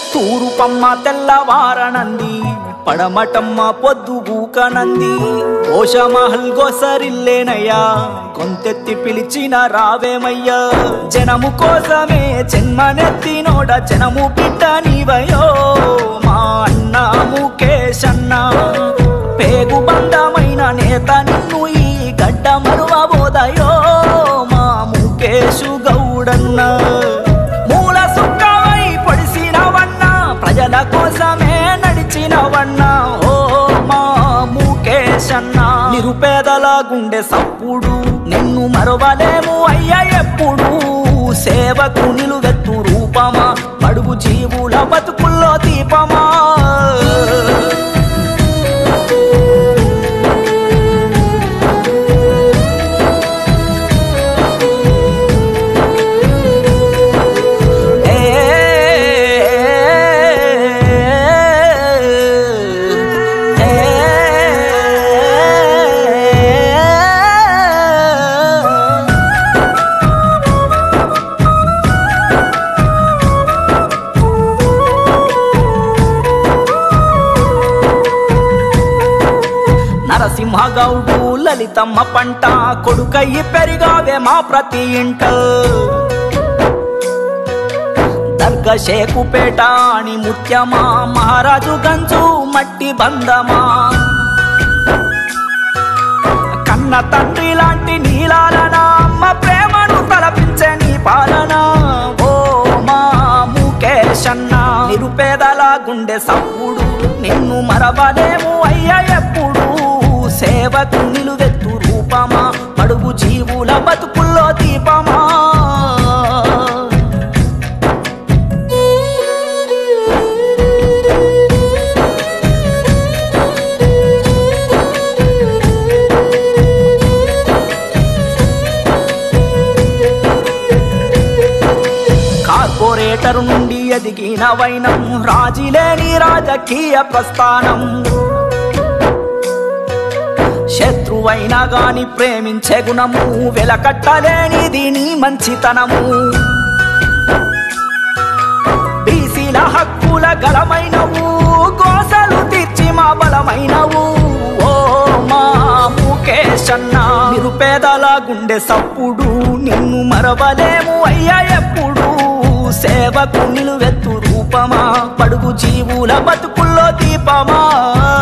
తూరుపమ్మ తెల్లవారనంది పడమటమ్మ పొద్దుగూకనంది ఓషమహల్ గోసరిల్లేనయ్యా కొంతెత్తి పిలిచిన రావేమయ్యా జనము కోసమే జన్మనెత్తినోడ జనము బిడ్డ నీవయో మా అన్న ముఖేష్ అన్న పేగు బంధమైన నేత నిన్ను ఈ గడ్డ మరువబోదయో మా ముఖేషు గౌడన్న మూల సుక్కవై పొడిసినవన్న ప్రజల కోసమే నడిచినవన్న ఓ మా ముఖేష్ అన్న నిరుపేదల గుండె సప్పుడు నిన్ను మరవలేము అయ్యా ఎప్పుడు సేవకు నిలువెత్తు రూపమా అడుగు జీవుల బతుకుల్లో దీపమా నరసింహగౌడు లలితమ్మ పంట కొడుకయ్యి పెరిగావే మా ప్రతి ఇంట దర్గ షేకుపేట అని ముత్యమా మహారాజు గంజు మట్టి బంధమా కన్న తండ్రి లాంటి నీలాలన అమ్మ ప్రేమను తలపించే నీ పాలన ఓ మా ముఖేష్ అన్న నిరుపేదల గుండె సప్పుడు నిన్ను మరవలేము అయ్య ఎప్పుడు సేవకు నిలువెత్తు రూపమా అడుగు జీవుల బతుకుల్లో దీపమా కార్పొరేటర్ నుండి ఎదిగిన వైనం రాజిలేని రాజకీయ ప్రస్థానం శత్రువైనా గాని ప్రేమించే గుణము వెలకట్టలేనిది నీ మంచితనము బీసీల హక్కుల గలమైనవు గోసలు తీర్చి మా బలమైనవు ఓ మా ముఖేష్ అన్న నిరుపేదల గుండె సప్పుడు నిన్ను మరవలేము అయ్యా ఎప్పుడు సేవకు నిలువెత్తు రూపమా పడుగు జీవుల బతుకుల్లో దీపమా